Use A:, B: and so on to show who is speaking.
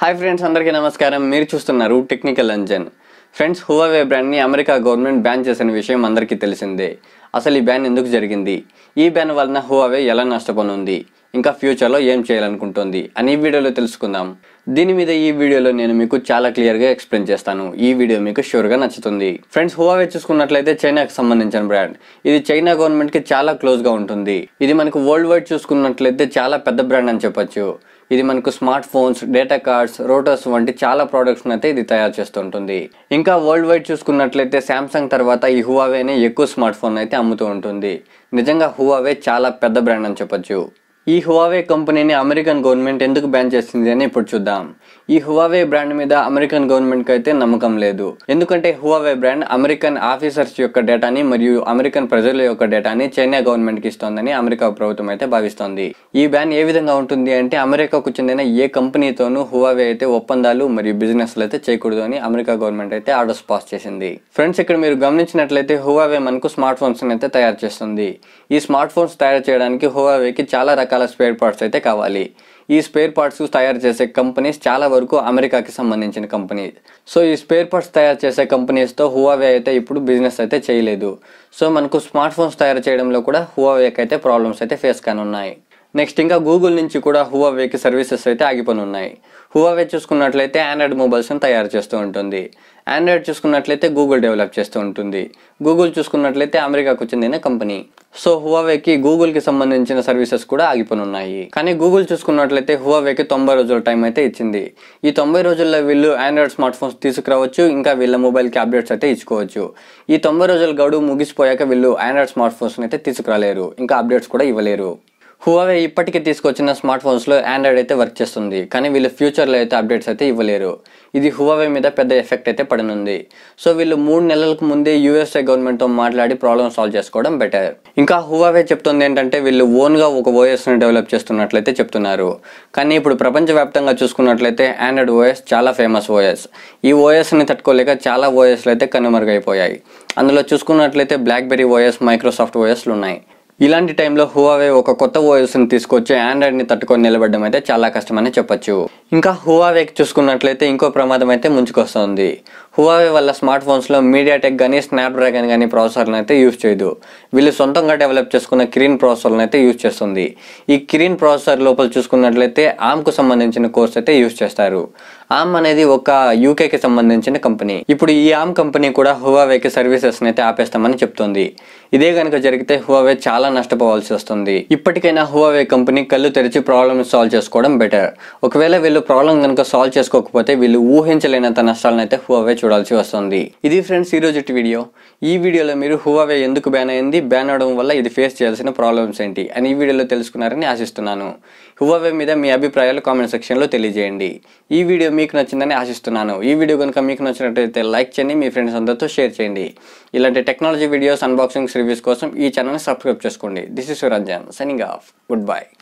A: hi friends అందరికీ నమస్కారం మీరు చూస్తున్నారు టెక్నికల్ అంజన్ ఫ్రెండ్స్ హువావే బ్రాండ్ని అమెరికా గవర్నమెంట్ బ్యాన్ చేసిన విషయం అందరికీ తెలిసిందే అసలు ఈ బ్యాన్ ఎందుకు జరిగింది ఈ బ్యాన్ వలన హువావే ఎలా నష్టపోనుంది ఇంకా ఫ్యూచర్లో ఏం చేయాలనుకుంటుంది అని ఈ వీడియోలో తెలుసుకుందాం దీని మీద ఈ వీడియోలో నేను మీకు చాలా క్లియర్గా ఎక్స్ప్లెయిన్ చేస్తాను ఈ వీడియో మీకు షూర్గా నచ్చుతుంది ఫ్రెండ్స్ హువావే చూసుకున్నట్లయితే చైనాకి సంబంధించిన బ్రాండ్ ఇది చైనా గవర్నమెంట్కి చాలా క్లోజ్గా ఉంటుంది ఇది మనకు వరల్డ్ వైడ్ చూసుకున్నట్లయితే చాలా పెద్ద బ్రాండ్ అని చెప్పొచ్చు ఇది మనకు smart phones data cards routers వంటి చాలా ప్రోడక్ట్స్ అయితే ఇది తయారు చేస్తుంటుంది ఇంకా వరల్డ్ వైడ్ చూసుకున్నట్లయితే శాంసంగ్ తర్వాత ఈ హువావేనే ఎక్కువ స్మార్ట్ ఫోన్ అయితే అమ్ముతూ ఉంటుంది నిజంగా హువావే చాలా పెద్ద బ్రాండ్ అని చెప్పొచ్చు ఈ హువావే కంపెనీని అమెరికన్ గవర్నమెంట్ ఎందుకు బ్యాన్ చేసింది అని ఇప్పుడు చూద్దాం ఈ హువావే బ్రాండ్ మీద అమెరికన్ గవర్నమెంట్ కి అయితే నమ్మకం లేదు ఎందుకంటే హువావే బ్రాండ్ అమెరికన్ ఆఫీసర్స్ యొక్క డేటాని మరియు అమెరికన్ ప్రజల యొక్క డేటాని చైనా గవర్నమెంట్ కి ఇస్తోందని అమెరికా ప్రభుత్వం అయితే భావిస్తోంది ఈ బ్యాన్ ఏ విధంగా ఉంటుంది అంటే అమెరికాకు చెందిన ఏ కంపెనీతోనూ హువావే అయితే ఒప్పందాలు మరియు బిజినెస్లు అయితే చేయకూడదు అని అమెరికా గవర్నమెంట్ అయితే ఆర్డర్స్ పాస్ చేసింది ఫ్రెండ్స్ ఇక్కడ మీరు గమనించినట్లయితే హువావే మనకు స్మార్ట్ ఫోన్స్ అయితే తయారు చేస్తుంది ఈ స్మార్ట్ ఫోన్స్ తయారు చేయడానికి హువావేకి చాలా రకాల స్పేర్ పార్ట్స్ అయితే కావాలి ఈ స్పేర్ పార్ట్స్ తయారు చేసే కంపెనీస్ చాలా వరకు అమెరికాకి సంబంధించిన కంపెనీ సో ఈ స్పేర్ పార్ట్స్ తయారు చేసే కంపెనీస్తో హువావే అయితే ఇప్పుడు బిజినెస్ అయితే చేయలేదు సో మనకు స్మార్ట్ ఫోన్స్ తయారు చేయడంలో కూడా హువావేకి అయితే ప్రాబ్లమ్స్ అయితే ఫేస్ కానున్నాయి నెక్స్ట్ ఇంకా గూగుల్ నుంచి కూడా హువావేకి సర్వీసెస్ అయితే ఆగిపోయి ఉన్నాయి హువావే చూసుకున్నట్లయితే ఆండ్రాయిడ్ మొబైల్స్ని తయారు చేస్తూ ఉంటుంది ఆండ్రాయిడ్ చూసుకున్నట్లయితే గూగుల్ డెవలప్ చేస్తూ ఉంటుంది గూగుల్ చూసుకున్నట్లయితే అమెరికాకు చెందిన కంపెనీ సో హువావేకి గూగుల్కి సంబంధించిన సర్వీసెస్ కూడా ఆగిపోయి ఉన్నాయి కానీ గూగుల్ చూసుకున్నట్లయితే హువావేకి తొంభై రోజుల టైం అయితే ఇచ్చింది ఈ తొంభై రోజుల్లో వీళ్ళు ఆండ్రాయిడ్ స్మార్ట్ ఫోన్స్ తీసుకురావచ్చు ఇంకా వీళ్ళ మొబైల్కి అప్డేట్స్ అయితే ఇచ్చుకోవచ్చు ఈ తొంభై రోజుల గడువు ముగిసిపోయాక వీళ్ళు ఆండ్రాయిడ్ స్మార్ట్ ఫోన్స్ అయితే తీసుకురాలేరు ఇంకా అప్డేట్స్ కూడా ఇవ్వలేరు హువావే ఇప్పటికే తీసుకొచ్చిన స్మార్ట్ ఫోన్స్లో ఆండ్రాయిడ్ అయితే వర్క్ చేస్తుంది కానీ వీళ్ళు ఫ్యూచర్లో అయితే అప్డేట్స్ అయితే ఇవ్వలేరు ఇది హువావే మీద పెద్ద ఎఫెక్ట్ అయితే పడనుంది సో వీళ్ళు మూడు నెలలకు ముందే యూఎస్ఏ గవర్నమెంట్తో మాట్లాడి ప్రాబ్లమ్ సాల్వ్ చేసుకోవడం బెటర్ ఇంకా హువావే చెప్తుంది ఏంటంటే వీళ్ళు ఓన్గా ఒక ఓఎస్ని డెవలప్ చేస్తున్నట్లయితే చెప్తున్నారు కానీ ఇప్పుడు ప్రపంచవ్యాప్తంగా చూసుకున్నట్లయితే ఆండ్రాయిడ్ ఓఎస్ చాలా ఫేమస్ ఓఎస్ ఈ ఓఎస్ని తట్టుకోలేక చాలా ఓఎస్లు అయితే కనుమరుగైపోయాయి అందులో చూసుకున్నట్లయితే బ్లాక్బెర్రీ ఓఎస్ మైక్రోసాఫ్ట్ ఓఎస్లు ఉన్నాయి ఇలాంటి టైంలో హువావే ఒక కొత్త ఓఎస్ని తీసుకొచ్చి ఆండ్రాయిడ్ని తట్టుకొని నిలబడడం అయితే చాలా కష్టమని చెప్పొచ్చు ఇంకా హువావేకి చూసుకున్నట్లయితే ఇంకో ప్రమాదం అయితే ముంచుకొస్తుంది హువావే వల్ల స్మార్ట్ ఫోన్స్లో మీడియాటెక్ కానీ స్నాప్డ్రాగన్ కానీ ప్రాసెసర్లను అయితే యూజ్ చేయదు వీళ్ళు సొంతంగా డెవలప్ చేసుకున్న కిరిన్ ప్రాసెసర్లను అయితే యూజ్ చేస్తుంది ఈ కిరిన్ ప్రాసెసర్ లోపల చూసుకున్నట్లయితే ఆమ్కు సంబంధించిన కోర్స్ అయితే యూజ్ చేస్తారు ఆమ్ అనేది ఒక యూకేకి సంబంధించిన కంపెనీ ఇప్పుడు ఈ ఆమ్ కంపెనీ కూడా హువావేకి సర్వీసెస్ అయితే ఆపేస్తామని చెప్తుంది ఇదే కనుక జరిగితే హువావే చాలా నష్టపోవాల్సి వస్తుంది ఇప్పటికైనా హువావే కంపెనీ కళ్ళు తెరిచి ప్రాబ్లమ్ సాల్వ్ చేసుకోవడం బెటర్ ఒకవేళ వీళ్ళు ప్రాబ్లం కనుక సాల్వ్ చేసుకోకపోతే వీళ్ళు ఊహించలేనంత నష్టాలను అయితే హువావే చూడాల్సి వస్తుంది ఇది ఫ్రెండ్స్ ఈ రోజు వీడియో ఈ వీడియోలో మీరు హువావే ఎందుకు బ్యాన్ అయింది బ్యాన్ అవడం వల్ల ఇది ఫేస్ చేయాల్సిన ప్రాబ్లమ్స్ ఏంటి అని ఈ వీడియోలో తెలుసుకున్నారని ఆశిస్తున్నాను హువావే మీద మీ అభిప్రాయాలు కామెంట్ సెక్షన్లో తెలియజేయండి ఈ వీడియో మీకు నచ్చిందని ఆశిస్తున్నాను ఈ వీడియో కనుక మీకు నచ్చినట్లయితే లైక్ చేయండి మీ ఫ్రెండ్స్ అందరితో షేర్ చేయండి ఇలాంటి టెక్నాలజీ వీడియోస్ అన్బాక్సింగ్స్ రివ్యూస్ కోసం ఈ ఛానల్ని సబ్స్క్రైబ్ చేసుకోండి this is Ranjan signing off good by